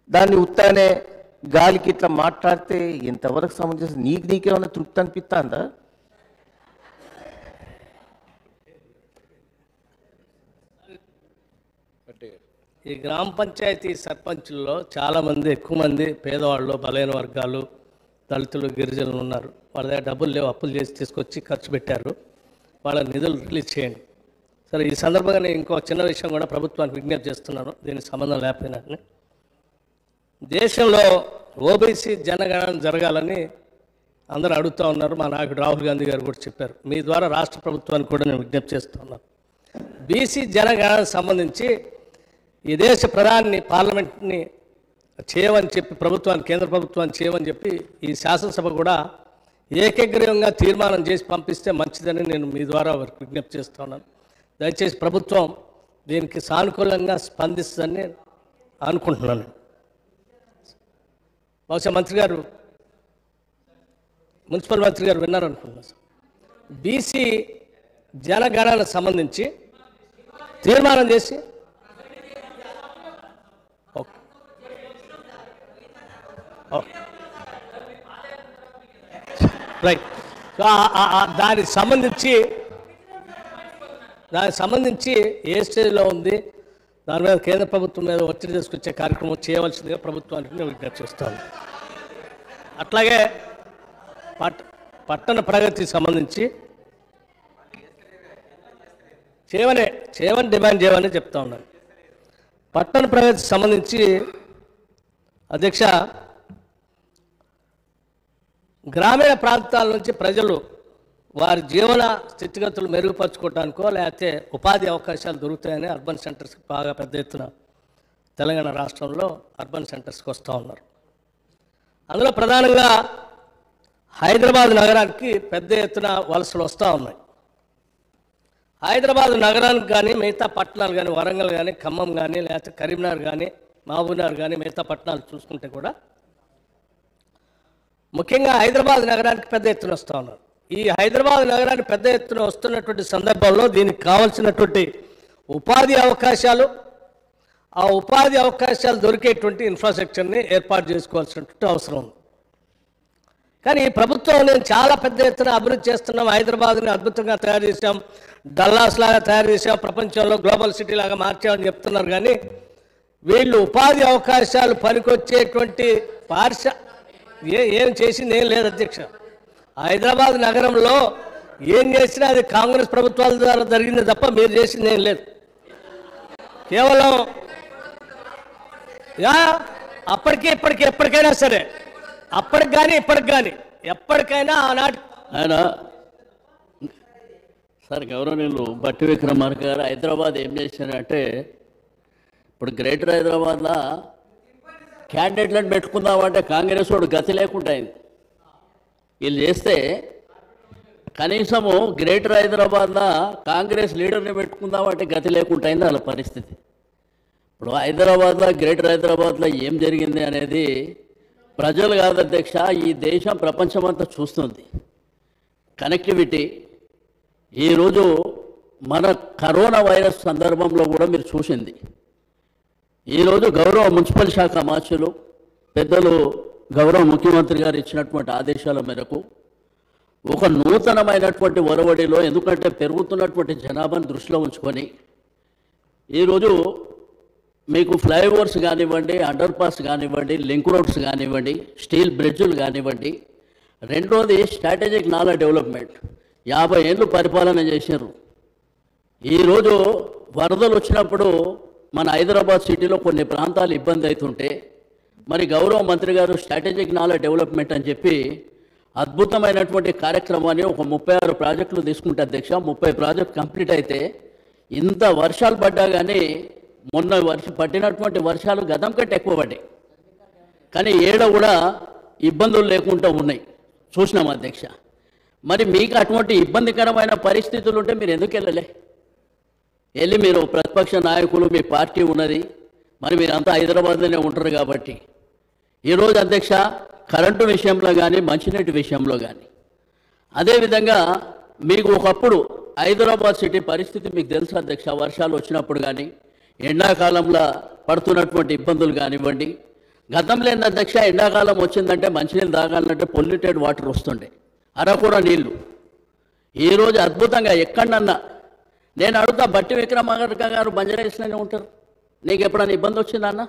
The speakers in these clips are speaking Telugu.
దాన్ని ఉత్తానే గాలికి ఇట్లా మాట్లాడితే ఎంతవరకు సమంజసం నీకు నీకేమైనా తృప్తి అనిపిస్తుందా ఈ గ్రామ పంచాయతీ సర్పంచుల్లో చాలామంది ఎక్కువ మంది పేదవాళ్ళు బలైన వర్గాలు దళితులు గిరిజనులు ఉన్నారు వాళ్ళ దగ్గర డబ్బులు లేవు అప్పులు చేసి తీసుకొచ్చి ఖర్చు పెట్టారు వాళ్ళ నిధులు రిలీజ్ చేయండి సరే ఈ సందర్భంగా నేను ఇంకో చిన్న విషయం కూడా ప్రభుత్వానికి విజ్ఞప్తి చేస్తున్నాను దీనికి సంబంధం లేకపోయినా దేశంలో ఓబీసీ జనగణన జరగాలని అందరూ అడుగుతూ ఉన్నారు మా నాయకుడు రాహుల్ గాంధీ గారు కూడా చెప్పారు మీ ద్వారా రాష్ట్ర ప్రభుత్వానికి కూడా నేను విజ్ఞప్తి చేస్తున్నాను బీసీ జనగణనకు సంబంధించి ఈ దేశ ప్రధాని పార్లమెంట్ని చేయమని చెప్పి ప్రభుత్వాన్ని కేంద్ర ప్రభుత్వాన్ని చేయమని చెప్పి ఈ శాసనసభ కూడా ఏకగ్రీవంగా తీర్మానం చేసి పంపిస్తే మంచిదని నేను మీ ద్వారా వారికి విజ్ఞప్తి చేస్తున్నాను దయచేసి ప్రభుత్వం దీనికి సానుకూలంగా స్పందిస్తుందని అనుకుంటున్నాను బహుశా మంత్రి గారు మున్సిపల్ మంత్రి గారు విన్నారనుకుంటున్నాను సార్ బీసీ జనగణనకు సంబంధించి తీర్మానం చేసి ఓకే ఓకే. రైట్ సో ఆ- ఆ- ఆ దానికి సంబంధించి దానికి సంబంధించి ఏ స్టేజ్లో ఉంది దాని మీద కేంద్ర ప్రభుత్వం మీద ఒత్తిడి తీసుకొచ్చే కార్యక్రమం చేయవలసిందిగా ప్రభుత్వానికి నేను విజ్ఞప్తి చేస్తాను అట్లాగే పట్ పట్టణ ప్రగతికి సంబంధించి చేయమనే చేయమని డిమాండ్ చేయమని చెప్తా ఉన్నాను పట్టణ ప్రగతికి సంబంధించి అధ్యక్ష గ్రామీణ ప్రాంతాల నుంచి ప్రజలు వారి జీవన స్థితిగతులు మెరుగుపరచుకోవడానికో లేకపోతే ఉపాధి అవకాశాలు దొరుకుతాయని అర్బన్ సెంటర్స్కి బాగా పెద్ద ఎత్తున తెలంగాణ రాష్ట్రంలో అర్బన్ సెంటర్స్కి వస్తూ ఉన్నారు అందులో ప్రధానంగా హైదరాబాద్ నగరానికి పెద్ద ఎత్తున వలసలు వస్తూ ఉన్నాయి హైదరాబాద్ నగరానికి కానీ మిగతా పట్టణాలు కానీ వరంగల్ కానీ ఖమ్మం కానీ లేకపోతే కరీంనగర్ కానీ మహబూబ్నగర్ కానీ మిగతా పట్టణాలు చూసుకుంటే కూడా ముఖ్యంగా హైదరాబాద్ నగరానికి పెద్ద ఎత్తున వస్తూ ఉన్నారు ఈ హైదరాబాద్ నగరానికి పెద్ద ఎత్తున వస్తున్నటువంటి సందర్భంలో దీనికి కావాల్సినటువంటి ఉపాధి అవకాశాలు ఆ ఉపాధి అవకాశాలు దొరికేటువంటి ఇన్ఫ్రాస్ట్రక్చర్ని ఏర్పాటు చేసుకోవాల్సినటువంటి అవసరం ఉంది కానీ ఈ ప్రభుత్వం నేను చాలా పెద్ద ఎత్తున అభివృద్ధి చేస్తున్నాం హైదరాబాద్ని అద్భుతంగా తయారు చేశాం డల్లాస్ లాగా తయారు చేశాం ప్రపంచంలో గ్లోబల్ సిటీ లాగా మార్చామని చెప్తున్నారు కానీ వీళ్ళు ఉపాధి అవకాశాలు పనికొచ్చేటువంటి పారిశ ఏ ఏం చేసింది ఏం లేదు అధ్యక్ష హైదరాబాద్ నగరంలో ఏం చేసినా అది కాంగ్రెస్ ప్రభుత్వాల ద్వారా జరిగింది తప్ప మీరు చేసింది ఏం లేదు కేవలం యా అప్పటికి ఇప్పటికి ఎప్పటికైనా సరే అప్పటికి కానీ ఇప్పటికి కానీ ఎప్పటికైనా ఆనాటి ఆయన సార్ గౌరవనీయులు బట్టి విక్రమార్క గారు హైదరాబాద్ ఏం చేశారంటే ఇప్పుడు గ్రేటర్ హైదరాబాద్లో క్యాండిడేట్లను పెట్టుకుందామంటే కాంగ్రెస్ వాడు గతి లేకుండా అయింది వీళ్ళు చేస్తే కనీసము గ్రేటర్ హైదరాబాద్లో కాంగ్రెస్ లీడర్ని పెట్టుకుందామంటే గతి లేకుండా అయింది వాళ్ళ పరిస్థితి ఇప్పుడు హైదరాబాద్లో గ్రేటర్ హైదరాబాద్లో ఏం జరిగింది అనేది ప్రజలు కాదు అధ్యక్ష ఈ దేశం ప్రపంచమంతా చూస్తుంది కనెక్టివిటీ ఈరోజు మన కరోనా వైరస్ సందర్భంలో కూడా మీరు చూసింది ఈరోజు గౌరవ మున్సిపల్ శాఖ మార్చులు పెద్దలు గౌరవ ముఖ్యమంత్రి గారు ఇచ్చినటువంటి ఆదేశాల మేరకు ఒక నూతనమైనటువంటి ఒరవడిలో ఎందుకంటే పెరుగుతున్నటువంటి జనాభాను దృష్టిలో ఉంచుకొని ఈరోజు మీకు ఫ్లైఓవర్స్ కానివ్వండి అండర్ పాస్ కానివ్వండి లింక్ రోడ్స్ కానివ్వండి స్టీల్ బ్రిడ్జులు కానివ్వండి రెండోది స్ట్రాటజిక్ నాలా డెవలప్మెంట్ యాభై ఏళ్ళు పరిపాలన చేశారు ఈరోజు వరదలు వచ్చినప్పుడు మన హైదరాబాద్ సిటీలో కొన్ని ప్రాంతాలు ఇబ్బంది అవుతుంటే మరి గౌరవ మంత్రి గారు స్ట్రాటజిక్ నాలా డెవలప్మెంట్ అని చెప్పి అద్భుతమైనటువంటి కార్యక్రమాన్ని ఒక ముప్పై ఆరు ప్రాజెక్టులు తీసుకుంటే అధ్యక్ష ముప్పై ప్రాజెక్ట్ కంప్లీట్ అయితే ఇంత వర్షాలు పడ్డా కానీ మొన్న వర్ష పట్టినటువంటి వర్షాలు గతం కంటే ఎక్కువ పడ్డాయి కానీ ఏడ కూడా ఇబ్బందులు లేకుండా ఉన్నాయి చూసినాం అధ్యక్ష మరి మీకు అటువంటి ఇబ్బందికరమైన పరిస్థితులు ఉంటే మీరు ఎందుకు వెళ్ళలే వెళ్ళి మీరు ప్రతిపక్ష నాయకులు మీ పార్టీ ఉన్నది మరి మీరంతా హైదరాబాద్లోనే ఉంటారు కాబట్టి ఈరోజు అధ్యక్ష కరెంటు విషయంలో కానీ మంచినీటి విషయంలో కానీ అదేవిధంగా మీకు ఒకప్పుడు హైదరాబాద్ సిటీ పరిస్థితి మీకు తెలుసు అధ్యక్ష వర్షాలు వచ్చినప్పుడు కానీ ఎండాకాలంలో పడుతున్నటువంటి ఇబ్బందులు కానివ్వండి గతంలో ఏంది అధ్యక్ష ఎండాకాలం వచ్చిందంటే మంచినీళ్ళు తాగాలంటే పొల్యూటెడ్ వాటర్ వస్తుండే అరకూర నీళ్లు ఈరోజు అద్భుతంగా ఎక్కడన్నా నేను అడుగుతా బట్టి విక్రమార్క గారు బంజారాయిస్లోనే ఉంటారు నీకు ఎప్పుడైనా ఇబ్బంది వచ్చిందా అన్న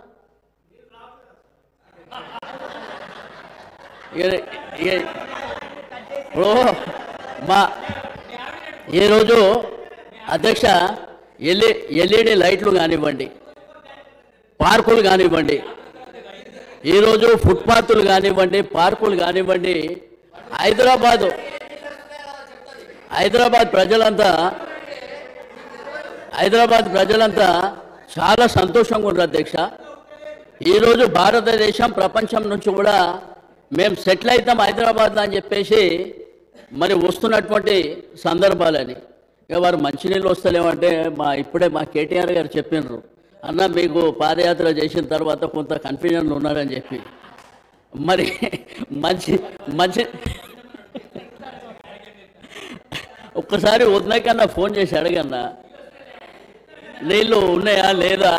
ఇక- ఇక- ఇప్పుడు మా ఈరోజు అధ్యక్ష ఎల్ఈ ఎల్ఈడి లైట్లు కానివ్వండి పార్కులు కానివ్వండి ఈరోజు ఫుట్పాత్లు కానివ్వండి పార్కులు కానివ్వండి హైదరాబాదు హైదరాబాద్ ప్రజలంతా హైదరాబాద్ ప్రజలంతా చాలా సంతోషంగా ఉన్నారు అధ్యక్ష ఈరోజు భారతదేశం ప్రపంచం నుంచి కూడా మేము సెటిల్ అవుతాం హైదరాబాద్ అని చెప్పేసి మరి వస్తున్నటువంటి సందర్భాలని ఇక వారు మంచినీళ్ళు వస్తలేమంటే మా ఇప్పుడే మా కేటీఆర్ గారు చెప్పినారు అన్న మీకు పాదయాత్ర చేసిన తర్వాత కొంత కన్ఫ్యూజన్లు ఉన్నారని చెప్పి మరి మంచి మంచి ఒక్కసారి వదిలేకన్నా ఫోన్ చేసి అడగన్నా నీళ్ళు ఉన్నాయా లేదా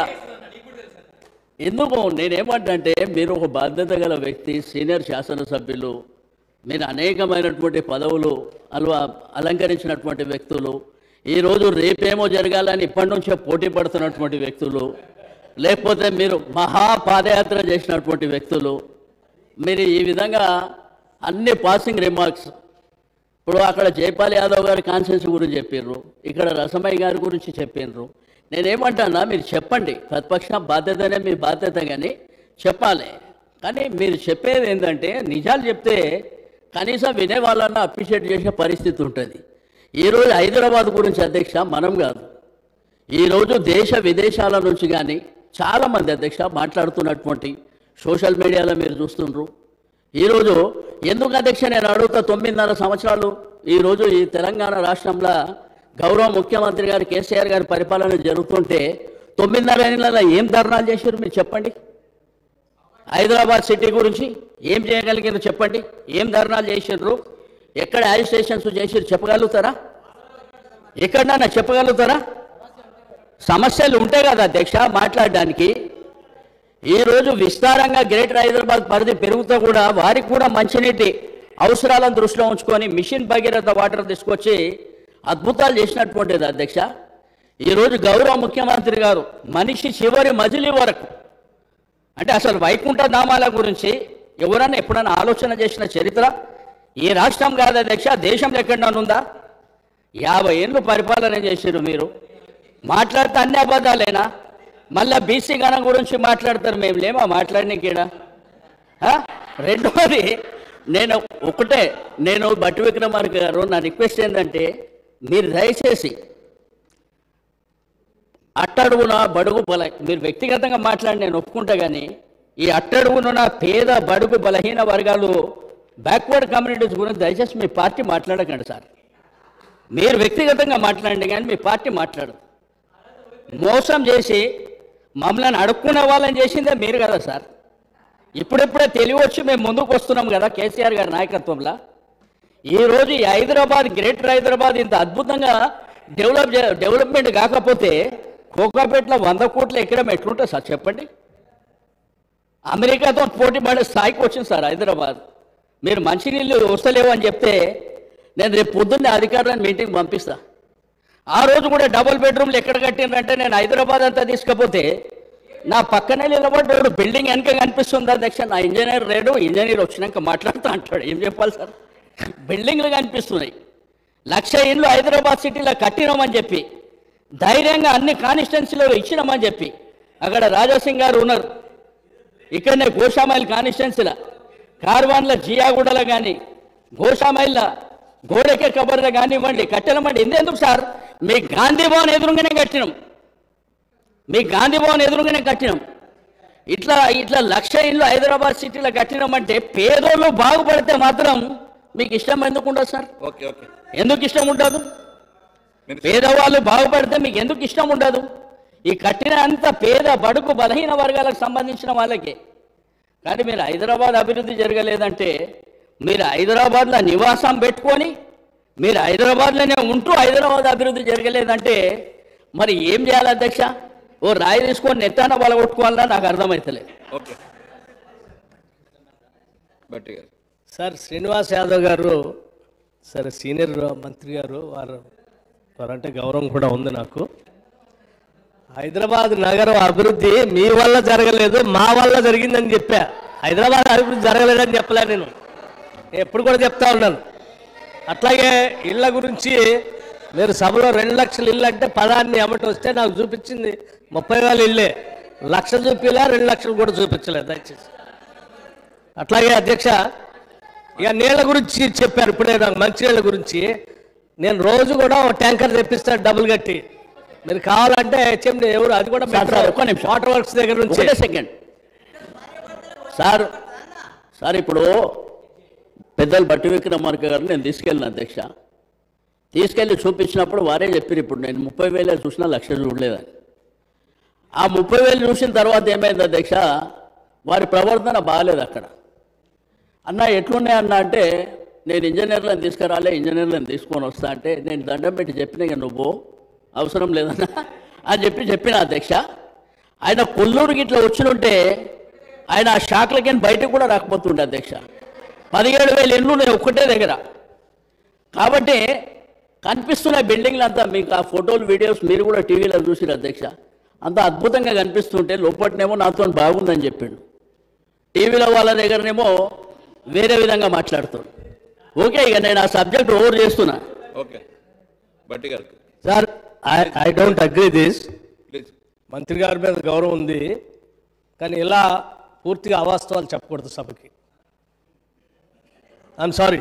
ఎందుకు నేనేమంటే మీరు ఒక బాధ్యత గల వ్యక్తి సీనియర్ శాసనసభ్యులు మీరు అనేకమైనటువంటి పదవులు అల్వా అలంకరించినటువంటి వ్యక్తులు ఈరోజు రేపేమో జరగాలని ఇప్పటి నుంచే పోటీ పడుతున్నటువంటి వ్యక్తులు లేకపోతే మీరు మహా పాదయాత్ర చేసినటువంటి వ్యక్తులు మీరు ఈ విధంగా అన్ని పాసింగ్ రిమార్క్స్ ఇప్పుడు అక్కడ జైపాల్ యాదవ్ గారి కాన్సెన్స్ గురించి చెప్పిర్రు ఇక్కడ రసమయ్య గారి గురించి చెప్పిర్రు నేనేమంటానా మీరు చెప్పండి ప్రతిపక్ష బాధ్యతనే మీ బాధ్యత కానీ చెప్పాలి కానీ మీరు చెప్పేది ఏంటంటే నిజాలు చెప్తే కనీసం వినే వాళ్ళన్నా అప్రిషియేట్ చేసే పరిస్థితి ఉంటుంది ఈరోజు హైదరాబాద్ గురించి అధ్యక్ష మనం కాదు ఈరోజు దేశ విదేశాల నుంచి కానీ చాలామంది అధ్యక్ష మాట్లాడుతున్నటువంటి సోషల్ మీడియాలో మీరు చూస్తుండ్రు ఈరోజు ఎందుకు అధ్యక్ష నేను అడుగుతా తొమ్మిదిన్నర సంవత్సరాలు ఈరోజు ఈ తెలంగాణ రాష్ట్రంలో గౌరవ ముఖ్యమంత్రి గారు కేసీఆర్ గారి పరిపాలన జరుగుతుంటే తొమ్మిదిన్నర ఏళ్ళలో ఏం ధర్నాలు చేశారు మీరు చెప్పండి హైదరాబాద్ సిటీ గురించి ఏం చేయగలిగారు చెప్పండి ఏం ధర్నాలు చేసిండ్రు ఎక్కడ యాజిస్ట్రేషన్స్ చేసిర్రు చెప్పగలుగుతారా ఎక్కడన్నా చెప్పగలుగుతారా సమస్యలు ఉంటాయి కదా అధ్యక్ష మాట్లాడడానికి ఈరోజు విస్తారంగా గ్రేటర్ హైదరాబాద్ పరిధి పెరుగుతూ కూడా వారికి కూడా మంచినీటి అవసరాలను దృష్టిలో ఉంచుకొని మిషన్ భగీరథ వాటర్ తీసుకొచ్చి అద్భుతాలు చేసినటువంటిది అధ్యక్ష ఈరోజు గౌరవ ముఖ్యమంత్రి గారు మనిషి చివరి మజిలీ వరకు అంటే అసలు వైకుంఠ ధామాల గురించి ఎవరన్నా ఎప్పుడైనా ఆలోచన చేసిన చరిత్ర ఈ రాష్ట్రం కాదు అధ్యక్ష దేశంలో ఎక్కడన్నా ఉందా యాభై ఏళ్ళు పరిపాలన చేసారు మీరు మాట్లాడితే అన్ని అబద్ధాలేనా మళ్ళా బీసీ గణం గురించి మాట్లాడతారు మేము లేమా మాట్లాడినకీడ రెండవది నేను ఒకటే నేను బట్టి విక్రమార్క గారు నా రిక్వెస్ట్ ఏంటంటే మీరు దయచేసి అట్టడుగున బడుగు బల మీరు వ్యక్తిగతంగా మాట్లాడి నేను ఒప్పుకుంటా కానీ ఈ అట్టడుగున పేద బడుగు బలహీన వర్గాలు బ్యాక్వర్డ్ కమ్యూనిటీస్ గురించి దయచేసి మీ పార్టీ మాట్లాడకండి సార్ మీరు వ్యక్తిగతంగా మాట్లాడండి కానీ మీ పార్టీ మాట్లాడదు మోసం చేసి మమ్మల్ని అడుక్కునే వాళ్ళని చేసిందే మీరు కదా సార్ ఇప్పుడిప్పుడే తెలివి వచ్చి మేము ముందుకు వస్తున్నాం కదా కేసీఆర్ గారి నాయకత్వంలో ఈరోజు ఈ హైదరాబాద్ గ్రేటర్ హైదరాబాద్ ఇంత అద్భుతంగా డెవలప్ చే- డెవలప్మెంట్ కాకపోతే కోకాపేటలో వంద కోట్లు ఎక్కడం ఎట్లుంటుంది సార్ చెప్పండి అమెరికాతో పోటీ పడే స్థాయికి వచ్చింది సార్ హైదరాబాద్ మీరు మంచినీళ్ళు వస్తలేవు అని చెప్తే నేను రేపు పొద్దున్నే అధికారులను మీటింగ్ పంపిస్తా ఆ రోజు కూడా డబుల్ బెడ్రూమ్లు ఎక్కడ కట్టిండ్రంటే నేను హైదరాబాద్ అంతా తీసుకపోతే నా పక్కనే నిలబడ్డాడు బిల్డింగ్ వెనక కనిపిస్తుంది అధ్యక్ష నా ఇంజనీర్ లేడు ఇంజనీర్ వచ్చినాక మాట్లాడుతూ అంటాడు ఏం చెప్పాలి సార్ బిల్డింగ్లు కనిపిస్తున్నాయి లక్ష ఇండ్లు హైదరాబాద్ సిటీలో కట్టినామని చెప్పి ధైర్యంగా అన్ని కాన్స్టిట్యున్సీలో ఇచ్చినామని చెప్పి అక్కడ రాజాసింగ్ గారు ఉన్నారు ఇక్కడనే గోషామైల్ కాన్స్టిట్యున్సీలో కార్వాన్ల జియాగూడలో కానీ గోషామైల్ల గోడెకే కబర్లో కానివ్వండి కట్టెలమండి ఎందుకు సార్ మీ గాంధీ భవన్ ఎదురుగానే కట్టినాం మీ గాంధీ భవన్ ఎదురుగానే కట్టినాం ఇట్లా ఇట్లా లక్ష ఇల్లు హైదరాబాద్ సిటీలో కట్టినామంటే పేదోళ్ళు బాగుపడితే మాత్రం మీకు ఇష్టం ఎందుకు ఉండదు సార్ ఓకే ఓకే ఎందుకు ఇష్టం ఉండదు పేదవాళ్ళు బాగుపడితే మీకు ఎందుకు ఇష్టం ఉండదు ఈ కట్టిన అంత పేద బడుగు బలహీన వర్గాలకు సంబంధించిన వాళ్ళకే కానీ మీరు హైదరాబాద్ అభివృద్ధి జరగలేదంటే మీరు హైదరాబాద్లో నివాసం పెట్టుకొని మీరు హైదరాబాద్లోనే ఉంటూ హైదరాబాద్ అభివృద్ధి జరగలేదంటే మరి ఏం చేయాలి అధ్యక్ష ఓ రాయి తీసుకొని నెత్తాన బలగొట్టుకోవాలన్నా నాకు అర్థమవుతలేదు ఓకే బట్టి గారు సార్ శ్రీనివాస్ యాదవ్ గారు సరే సీనియర్ మంత్రి గారు వారు వారంటే గౌరవం కూడా ఉంది నాకు హైదరాబాద్ నగరం అభివృద్ధి మీ వల్ల జరగలేదు మా వల్ల జరిగిందని చెప్పా హైదరాబాద్ అభివృద్ధి జరగలేదని చెప్పలే నేను నేను ఎప్పుడు కూడా చెప్తా ఉన్నాను అట్లాగే ఇళ్ళ గురించి మీరు సభలో రెండు లక్షల ఇల్లు అంటే పదాన్ని అమ్మటి వస్తే నాకు చూపించింది ముప్పై వేల ఇల్లే లక్ష చూపిలా రెండు లక్షలు కూడా చూపించలేదు దయచేసి అట్లాగే అధ్యక్ష ఇక నీళ్ళ గురించి చెప్పారు ఇప్పుడే నాకు మంచి నీళ్ళ గురించి నేను రోజు కూడా ఒక ట్యాంకర్ తెప్పిస్తాను డబ్బులు కట్టి మీరు కావాలంటే హెచ్ఎండి ఎవరు అది కూడా సార్, సార్, ఒక్క నిమిషం. వాటర్ వర్క్స్ దగ్గర నుంచి ఒకటే సెకండ్ సార్ సార్ ఇప్పుడు పెద్దలు బట్టి విక్రమార్క గారు నేను తీసుకెళ్ళిన అధ్యక్ష తీసుకెళ్ళి చూపించినప్పుడు వారే చెప్పారు ఇప్పుడు నేను ముప్పై వేలే చూసినా లక్ష చూడలేదని ఆ ముప్పై వేలు చూసిన తర్వాత ఏమైంది అధ్యక్ష వారి ప్రవర్తన బాగాలేదు అక్కడ అన్న ఎట్లున్నాయి అన్న అంటే నేను ఇంజనీర్లను తీసుకురాలే ఇంజనీర్లను తీసుకొని వస్తా అంటే నేను దండం పెట్టి చెప్పిన ఇక నువ్వు అవసరం లేదన్నా అని చెప్పి చెప్పిన అధ్యక్ష ఆయన కొల్లూరుకి ఇట్లా వచ్చినుంటే ఆయన ఆ షాక్లకి బయటకు కూడా రాకపోతుండే అధ్యక్ష పదిహేడు వేలు ఇల్లు నేను ఒక్కటే దగ్గర కాబట్టి కనిపిస్తున్న బిల్డింగ్లు అంతా మీకు ఆ ఫోటోలు వీడియోస్ మీరు కూడా టీవీలో చూసిరు అధ్యక్ష అంత అద్భుతంగా కనిపిస్తుంటే లోపట్నేమో నాతో బాగుందని చెప్పిండు టీవీలో వాళ్ళ దగ్గరనేమో వేరే విధంగా మాట్లాడుతాడు ఓకే ఇక నేను ఆ సబ్జెక్ట్ ఓవర్ చేస్తున్నా ఓకే బట్టి గారు sir I I don't agree this please మంత్రి గారి మీద గౌరవం ఉంది కానీ ఇలా పూర్తిగా అవాస్తవాలు చెప్పకూడదు సభకి ఐఎమ్ సారీ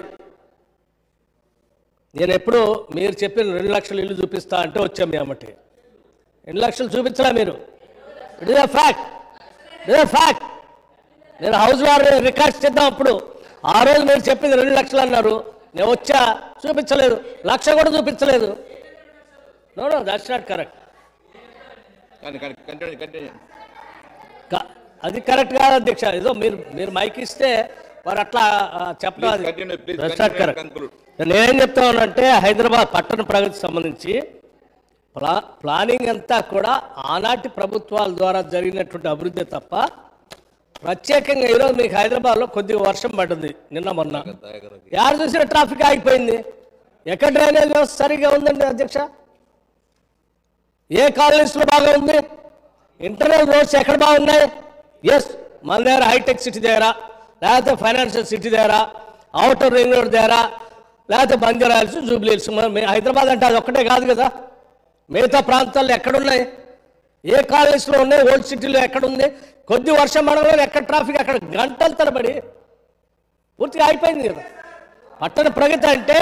నేను ఎప్పుడు మీరు చెప్పిన రెండు లక్షలు ఇల్లు చూపిస్తా అంటే వచ్చాం మీ అమ్మటి రెండు లక్షలు చూపించలే మీరు it is a fact it is a fact నేను హౌస్ వార్ రికార్డ్స్ చేద్దాం అప్పుడు ఆ రోజు మీరు చెప్పింది రెండు లక్షలు అన్నారు నేను వచ్చా చూపించలేదు లక్ష కూడా చూపించలేదు no no that's not correct కానీ కానీ కంటిన్యూ కంటిన్యూ క- అది కరెక్ట్ కాదు అధ్యక్ష ఏదో మీరు మీరు మైక్ ఇస్తే వారు అట్లా ఆ, చెప్పడం Please అది- continue, please That's not continue and correct. conclude. నేనేం చెప్తా ఉన్నానంటే హైదరాబాద్ పట్టణ ప్రగతికి సంబంధించి ప్లా ప్లానింగ్ అంతా కూడా ఆనాటి ప్రభుత్వాల ద్వారా జరిగినటువంటి అభివృద్ధి తప్ప ప్రత్యేకంగా ఈరోజు మీకు హైదరాబాద్లో కొద్దిగా వర్షం పడ్డది నిన్న మొన్న యారు చూసిన ట్రాఫిక్ ఆగిపోయింది ఎక్కడ డ్రైనేజ్ వ్యవస్థ సరిగా ఉందండి అధ్యక్ష ఏ కాలనీస్లో బాగా ఉంది ఇంటర్నల్ రోడ్స్ ఎక్కడ బాగున్నాయి ఎస్ మన దగ్గర హైటెక్ సిటీ దగ్గర లేకపోతే ఫైనాన్షియల్ సిటీ దగ్గర అవుటర్ రింగ్ రోడ్ దగ్గర లేకపోతే బంజారాల్స్ జూబ్లీల్స్ మన హైదరాబాద్ అంటే అది ఒక్కటే కాదు కదా మిగతా ప్రాంతాల్లో ఎక్కడున్నాయి ఏ కాలేజీలో ఉన్నాయి ఓల్డ్ సిటీలో ఎక్కడుంది కొద్ది వర్షం పడడం ఎక్కడ ట్రాఫిక్ అక్కడ గంటల తరబడి పూర్తిగా అయిపోయింది కదా పట్టణ ప్రగతి అంటే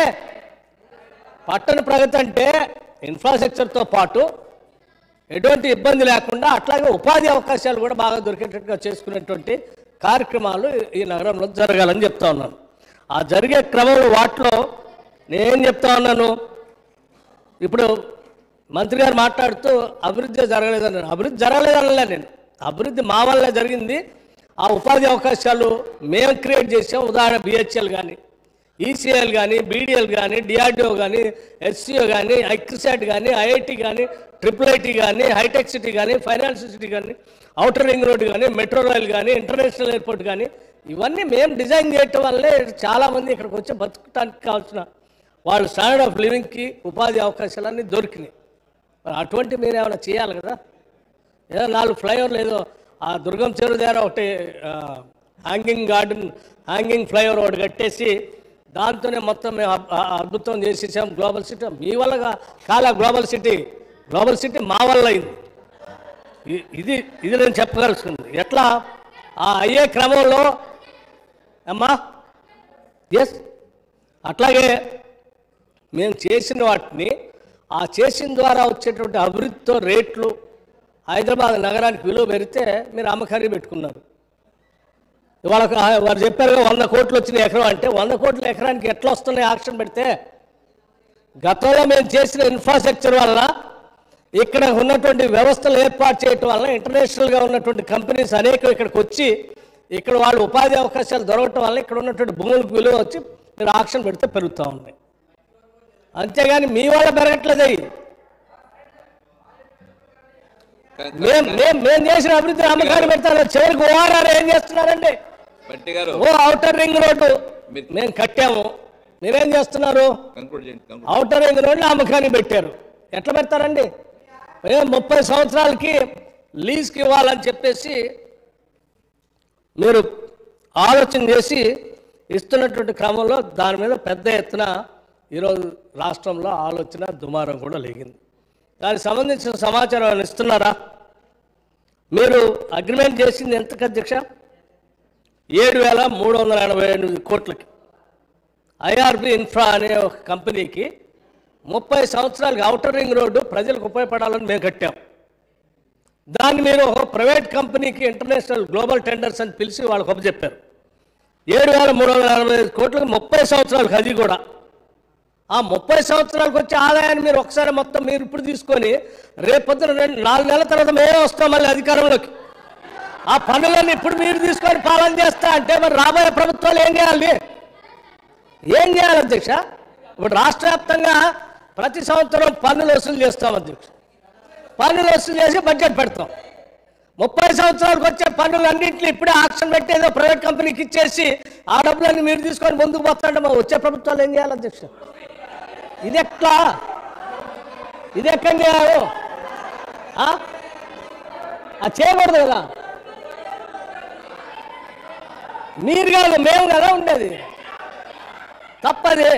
పట్టణ ప్రగతి అంటే ఇన్ఫ్రాస్ట్రక్చర్తో పాటు ఎటువంటి ఇబ్బంది లేకుండా అట్లాగే ఉపాధి అవకాశాలు కూడా బాగా దొరికేటట్టుగా చేసుకునేటువంటి కార్యక్రమాలు ఈ నగరంలో జరగాలని చెప్తా ఉన్నాను ఆ జరిగే క్రమంలో వాటిలో నేను చెప్తా ఉన్నాను ఇప్పుడు మంత్రి గారు మాట్లాడుతూ అభివృద్ధి జరగలేదన్నారు అభివృద్ధి జరగలేదనలే నేను అభివృద్ధి మా వల్ల జరిగింది ఆ ఉపాధి అవకాశాలు మేము క్రియేట్ చేసాం ఉదాహరణ బిహెచ్ఎల్ కానీ ఈసీఎల్ కానీ బీడీఎల్ కానీ డిఆర్డిఓ కానీ ఎస్సీఓ కానీ ఐక్రిసాట్ కానీ ఐఐటి కానీ ట్రిపుల్ ఐటీ కానీ హైటెక్ సిటీ కానీ ఫైనాన్స్ సిటీ కానీ అవుటర్ రింగ్ రోడ్ కానీ మెట్రో రైల్ కానీ ఇంటర్నేషనల్ ఎయిర్పోర్ట్ కానీ ఇవన్నీ మేము డిజైన్ చేయటం వల్లే చాలామంది ఇక్కడికి వచ్చి బతుకటానికి కావాల్సిన వాళ్ళ స్టాండర్డ్ ఆఫ్ లివింగ్కి ఉపాధి అవకాశాలన్నీ దొరికినాయి మరి అటువంటి మీరు ఏమైనా చేయాలి కదా ఏదో నాలుగు ఫ్లైఓవర్లు ఏదో ఆ దుర్గం చెరువు దగ్గర ఒకటి హ్యాంగింగ్ గార్డెన్ హ్యాంగింగ్ ఫ్లైఓవర్ ఒకటి కట్టేసి దాంతోనే మొత్తం మేము అబ్- ఆ- అద్భుతం చేసేసాం గ్లోబల్ సిటీ మీ వల్ల కా- కాలా గ్లోబల్ సిటీ గ్లోబల్ సిటీ మా వల్ల అయింది ఇ- ఇది ఇది నేను చెప్పగలుగుతుంది ఎట్లా ఆ అయ్యే క్రమంలో అమ్మా ఎస్ అట్లాగే మేము చేసిన వాటిని ఆ చేసిన ద్వారా వచ్చేటువంటి అభివృద్ధితో రేట్లు హైదరాబాద్ నగరానికి విలువ పెరిగితే మీరు అమ్మకాన్ని పెట్టుకున్నారు ఇవాళ ఒక- వారు చెప్పారు కదా, వంద కోట్లు వచ్చిన ఎకరం అంటే వంద కోట్ల ఎకరానికి ఎట్లా వస్తున్నాయి ఆక్షన్ పెడితే గతంలో మేము చేసిన ఇన్ఫ్రాస్ట్రక్చర్ వల్ల ఇక్కడ ఉన్నటువంటి వ్యవస్థలు ఏర్పాటు చేయటం వల్ల ఇంటర్నేషనల్గా ఉన్నటువంటి కంపెనీస్ అనేకం ఇక్కడికి వచ్చి ఇక్కడ వాళ్ళు ఉపాధి అవకాశాలు దొరకటం వల్ల ఇక్కడ ఉన్నటువంటి భూములకు విలువ వచ్చి మీరు ఆక్షన్ పెడితే పెరుగుతూ ఉన్నాయి అంతేగాని మీ వల్ల పెరగట్లేదు అవి మేము మేము మేము చేసిన అభివృద్ధి అమ్మకాన్ని పెడతారు చివరికి ఓఆర్ఆర్ ఏం చేస్తున్నారండి బట్టి గారు ఓ అవుటర్ రింగ్ రోడ్డు మీరు- మేము కట్టాము మీరేం చేస్తున్నారు కంక్లూడ్ చేయండి కంక్లూడ్ అవుటర్ రింగ్ రోడ్లు అమ్మకానికి పెట్టారు ఎట్లా పెడతారండి ఏ ముప్పై సంవత్సరాలకి లీజ్కి ఇవ్వాలని చెప్పేసి మీరు ఆలోచన చేసి ఇస్తున్నటువంటి క్రమంలో దాని మీద పెద్ద ఎత్తున ఈరోజు రాష్ట్రంలో ఆలోచన దుమారం కూడా లేగింది దానికి సంబంధించిన సమాచారం ఏమైనా ఇస్తున్నారా మీరు అగ్రిమెంట్ చేసింది ఎంతకు అధ్యక్ష ఏడు వేల మూడు వందల ఎనభై ఎనిమిది కోట్లకి ఐఆర్బి ఇన్ఫ్రా అనే ఒక కంపెనీకి ముప్పై సంవత్సరాలకి అవుటర్ రింగ్ రోడ్డు ప్రజలకు ఉపయోగపడాలని మేము కట్టాం దాన్ని మీరు ఒక ప్రైవేట్ కంపెనీకి ఇంటర్నేషనల్ గ్లోబల్ టెండర్స్ అని పిలిచి వాళ్ళకి అప్పచెప్పారు ఏడు వేల మూడు వందల అరవై ఐదు కోట్లకు ముప్పై సంవత్సరాలకు అది కూడా ఆ ముప్పై సంవత్సరాలకు వచ్చే ఆదాయాన్ని మీరు ఒకసారి మొత్తం మీరు ఇప్పుడు తీసుకొని రేపొద్దున రెండు నాలుగు నెలల తర్వాత మేమే వస్తాం మళ్ళీ అధికారంలోకి ఆ పనులను ఇప్పుడు మీరు తీసుకొని పాలన చేస్తా అంటే మరి రాబోయే ప్రభుత్వాలు ఏం చేయాలి ఏం చేయాలి అధ్యక్ష ఇప్పుడు రాష్ట్ర వ్యాప్తంగా ప్రతి సంవత్సరం పన్నులు వసూలు చేస్తాం అధ్యక్ష పన్నులు వసూలు చేసి బడ్జెట్ పెడతాం ముప్పై సంవత్సరాలకు వచ్చే పన్నులు అన్నింటినీ ఇప్పుడే ఆక్షన్ పెట్టి ఏదో ప్రైవేట్ కంపెనీకి ఇచ్చేసి ఆ డబ్బులన్నీ మీరు తీసుకొని ముందుకు పోతాంటే మా వచ్చే ప్రభుత్వాలు ఏం చేయాలి అధ్యక్ష ఇది ఎట్లా ఇది ఎక్కడ చేయాలి ఆ? అది చేయకూడదు కదా మీరు కాదు మేము కదా ఉండేది తప్పది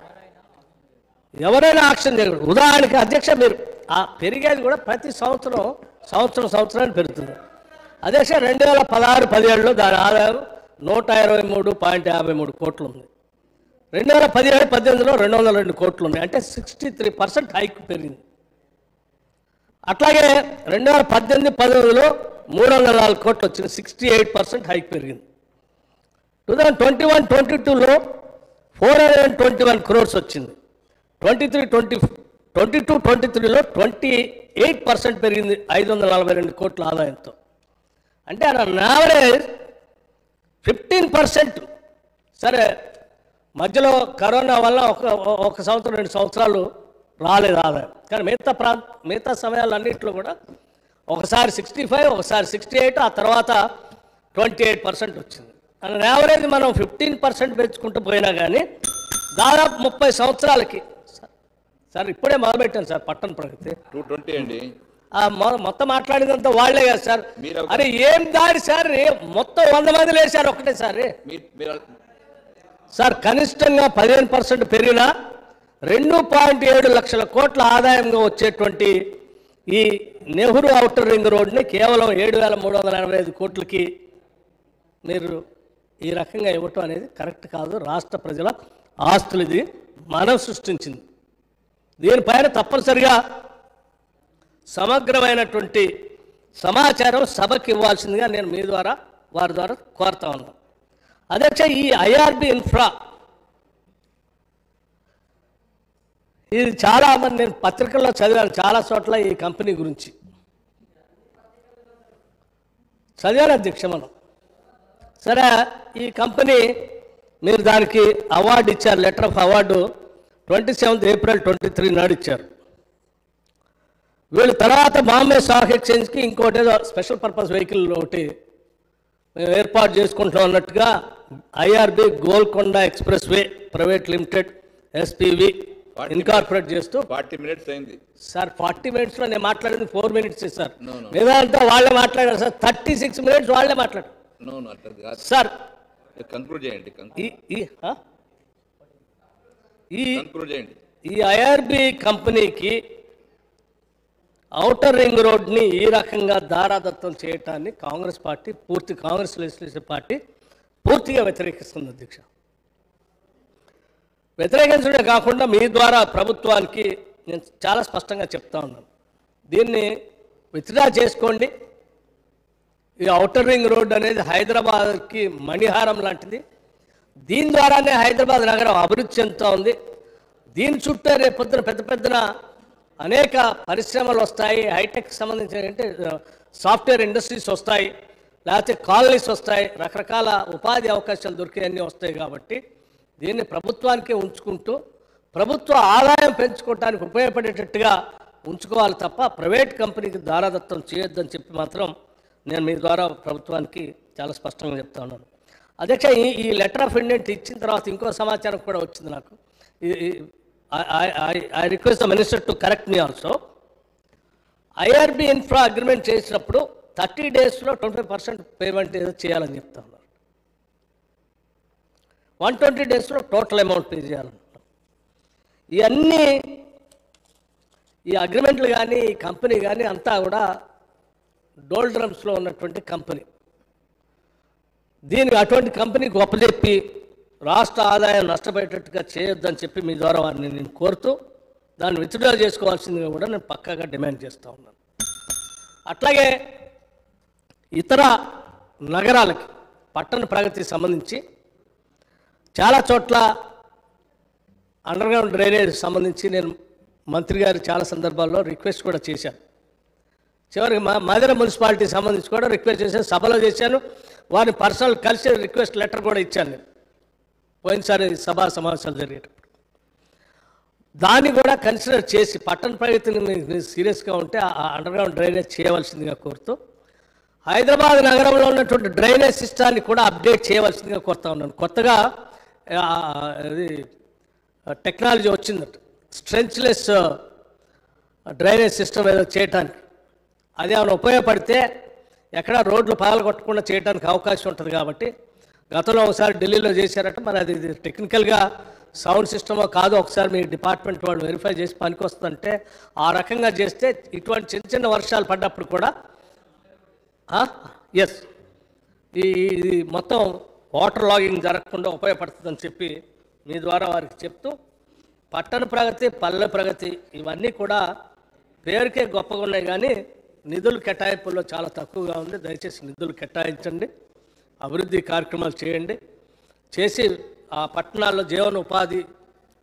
ఎవరైనా ఆక్షన్ చేయకూడదు ఉదాహరణకి అధ్యక్ష మీరు ఆ పెరిగేది కూడా ప్రతి సంవత్సరం సంవత్సరం సంవత్సరానికి పెరుగుతుంది అధ్యక్ష రెండు వేల పదహారు పదిహేడులో దాని ఆదాయం నూట ఇరవై మూడు పాయింట్ యాభై మూడు కోట్లు ఉంది రెండు వేల పదిహేడు పద్దెనిమిదిలో రెండు వందల రెండు కోట్లు ఉన్నాయి అంటే సిక్స్టీ త్రీ పర్సెంట్ హైక్ పెరిగింది అట్లాగే రెండు వేల పద్దెనిమిది పంతొమ్మిదిలో మూడు వందల నాలుగు కోట్లు వచ్చింది సిక్స్టీ ఎయిట్ పర్సెంట్ హైక్ పెరిగింది two thousand twenty one twenty టూలో four hundred and twenty one crores వచ్చింది twenty three twenty twenty two twenty త్రీలో ట్వంటీ ఎయిట్ పర్సెంట్ పెరిగింది ఐదు వందల నలభై రెండు కోట్ల ఆదాయంతో అంటే ఆన్ యావరేజ్ ఫిఫ్టీన్ పర్సెంట్ సరే మధ్యలో కరోనా వల్ల ఒక ఒక సంవత్సరం రెండు సంవత్సరాలు రాలేదు ఆదాయం కానీ మిగతా ప్రాంత మిగతా సమయాలన్నింటిలో కూడా ఒకసారి సిక్స్టీ ఫైవ్ ఒకసారి సిక్స్టీ ఎయిట్ ఆ తర్వాత ట్వంటీ ఎయిట్ పర్సెంట్ వచ్చింది అని యావరేజ్ మనం ఫిఫ్టీన్ పర్సెంట్ పెంచుకుంటూ పోయినా కానీ దాదాపు ముప్పై సంవత్సరాలకి సార్ ఇప్పుడే మొదలుపెట్టాను సార్ పట్టణ ప్రగతి టూ ట్వంటీ అండి ఆ మొ- మొత్తం మాట్లాడినంత వాళ్ళే కదా సార్ మీరు- అరే ఏం దారి సార్ మొత్తం వంద మంది లేచారు ఒకటే సార్ మీరు మీరు సార్ కనిష్టంగా పదిహేను పర్సెంట్ పెరిగినా రెండు పాయింట్ ఏడు లక్షల కోట్ల ఆదాయంగా వచ్చేటువంటి ఈ నెహ్రూ అవుటర్ రింగ్ రోడ్ని కేవలం ఏడు వేల మూడు వందల ఎనభై ఐదు కోట్లకి మీరు ఈ రకంగా ఇవ్వటం అనేది కరెక్ట్ కాదు రాష్ట్ర ప్రజల ఆస్తులు ఇది మనం సృష్టించింది దీనిపైన తప్పనిసరిగా సమగ్రమైనటువంటి సమాచారం సభకి ఇవ్వాల్సిందిగా నేను మీ ద్వారా వారి ద్వారా కోరుతా ఉన్నాను అధ్యక్ష ఈ ఐఆర్బి ఇన్ఫ్రా ఇది చాలా మంది నేను పత్రికల్లో చదివాను చాలా చోట్ల ఈ కంపెనీ గురించి చదివాను అధ్యక్ష మనం సరే ఈ కంపెనీ మీరు దానికి అవార్డు ఇచ్చారు letter of award twenty seventh April twenty three నాడు ఇచ్చారు వీళ్ళు తర్వాత బాంబే స్టాక్ ఎక్స్చేంజ్కి ఇంకోటి ఏదో స్పెషల్ పర్పస్ వెహికల్ ఒకటి మేము ఏర్పాటు చేసుకుంటాం అన్నట్టుగా IRB Golconda expressway private limited SPV incorporate చేస్తూ ఫార్టీ మినిట్స్ అయింది సార్ ఫార్టీ మినిట్స్లో నేను మాట్లాడింది four minutes sir No, no. మిగతా వాళ్ళే మాట్లాడారు సార్ థర్టీ సిక్స్ మినిట్స్ వాళ్ళే మాట్లాడారు నో నో అట్లా కాదు సార్ కంక్లూడ్ చేయండి ఈ ఈ ఆ? ఈ కంక్లూడ్ చేయండి ఈ ఐఆర్బి కంపెనీకి ఔటర్ రింగ్ రోడ్ని ఈ రకంగా దారాదత్తం చేయటాన్ని కాంగ్రెస్ పార్టీ పూర్తి కాంగ్రెస్ లెజిస్లేటివ్ పార్టీ పూర్తిగా వ్యతిరేకిస్తుంది అధ్యక్ష వ్యతిరేకించడమే కాకుండా మీ ద్వారా ప్రభుత్వానికి నేను చాలా స్పష్టంగా చెప్తా ఉన్నాను దీన్ని విత్డ్రా చేసుకోండి ఈ ఔటర్ రింగ్ రోడ్ అనేది హైదరాబాద్కి మణిహారం లాంటిది దీని ద్వారానే హైదరాబాద్ నగరం అభివృద్ధి చెందుతూ ఉంది దీని చుట్టూ రేపు పొద్దున పెద్ద పెద్దన అనేక పరిశ్రమలు వస్తాయి హైటెక్ సంబంధించిన అంటే సాఫ్ట్వేర్ ఇండస్ట్రీస్ వస్తాయి లేకపోతే కాలనీస్ వస్తాయి రకరకాల ఉపాధి అవకాశాలు దొరికేవన్నీ వస్తాయి కాబట్టి దీన్ని ప్రభుత్వానికే ఉంచుకుంటూ ప్రభుత్వ ఆదాయం పెంచుకోవడానికి ఉపయోగపడేటట్టుగా ఉంచుకోవాలి తప్ప ప్రైవేట్ కంపెనీకి దారాదత్తం చేయొద్దని చెప్పి మాత్రం నేను మీ ద్వారా ప్రభుత్వానికి చాలా స్పష్టంగా చెప్తా ఉన్నాను అధ్యక్ష ఈ ఈ లెటర్ ఆఫ్ ఇండెంట్ ఇచ్చిన తర్వాత ఇంకో సమాచారం కూడా వచ్చింది నాకు I request the minister to correct me also IRB infra agreement చేసినప్పుడు థర్టీ డేస్లో ట్వంటీ పర్సెంట్ పేమెంట్ ఏదో చేయాలని చెప్తా ఉన్నారు వన్ ట్వంటీ డేస్లో టోటల్ అమౌంట్ పే చేయాలంటున్నాం ఇవన్నీ ఈ అగ్రిమెంట్లు కానీ ఈ కంపెనీ కానీ అంతా కూడా డోల్ డ్రమ్స్లో ఉన్నటువంటి కంపెనీ దీనికి అటువంటి కంపెనీ గొప్పచెప్పి రాష్ట్ర ఆదాయం నష్టపోయేటట్టుగా చేయొద్దని చెప్పి మీ ద్వారా వారిని నేను కోరుతూ దాన్ని విత్డ్రా చేసుకోవాల్సిందిగా కూడా నేను పక్కాగా డిమాండ్ చేస్తూ ఉన్నాను అట్లాగే ఇతర నగరాలకి పట్టణ ప్రగతికి సంబంధించి చాలా చోట్ల అండర్గ్రౌండ్ డ్రైనేజ్ సంబంధించి నేను మంత్రి గారు చాలా సందర్భాల్లో రిక్వెస్ట్ కూడా చేశాను చివరికి మా మధుర మున్సిపాలిటీ సంబంధించి కూడా రిక్వెస్ట్ చేశాను సభలో చేశాను వారిని పర్సనల్ కలిసి రిక్వెస్ట్ లెటర్ కూడా ఇచ్చాను నేను పోయినసారి సభా సమావేశాలు జరిగేటప్పుడు దాన్ని కూడా కన్సిడర్ చేసి పట్టణ ప్రగతిని మీరు మీరు సీరియస్గా ఉంటే ఆ అండర్గ్రౌండ్ డ్రైనేజ్ చేయవలసిందిగా కోరుతూ హైదరాబాద్ నగరంలో ఉన్నటువంటి డ్రైనేజ్ సిస్టాన్ని కూడా అప్డేట్ చేయవలసిందిగా కోరుతా ఉన్నాను కొత్తగా ఆ, ఇది టెక్నాలజీ వచ్చిందట స్ట్రెంచ్లెస్ డ్రైనేజ్ సిస్టమ్ ఏదో చేయటానికి అది ఏమైనా ఉపయోగపడితే ఎక్కడ రోడ్లు పగలగొట్టకుండా చేయడానికి అవకాశం ఉంటుంది కాబట్టి గతంలో ఒకసారి ఢిల్లీలో చేశారట మరి అది ఇది టెక్నికల్గా సౌండ్ సిస్టమో కాదో ఒకసారి మీ డిపార్ట్మెంట్ వాళ్ళు వెరిఫై చేసి పనికి వస్తుందంటే ఆ రకంగా చేస్తే ఇటువంటి చిన్న చిన్న వర్షాలు పడ్డప్పుడు కూడా ఎస్ ఈ ఇది మొత్తం వాటర్ లాగింగ్ జరగకుండా ఉపయోగపడుతుందని చెప్పి మీ ద్వారా వారికి చెప్తూ పట్టణ ప్రగతి పల్లె ప్రగతి ఇవన్నీ కూడా పేరుకే గొప్పగా ఉన్నాయి కానీ నిధులు కేటాయింపుల్లో చాలా తక్కువగా ఉంది దయచేసి నిధులు కేటాయించండి అభివృద్ధి కార్యక్రమాలు చేయండి చేసి ఆ పట్టణాల్లో జీవన ఉపాధి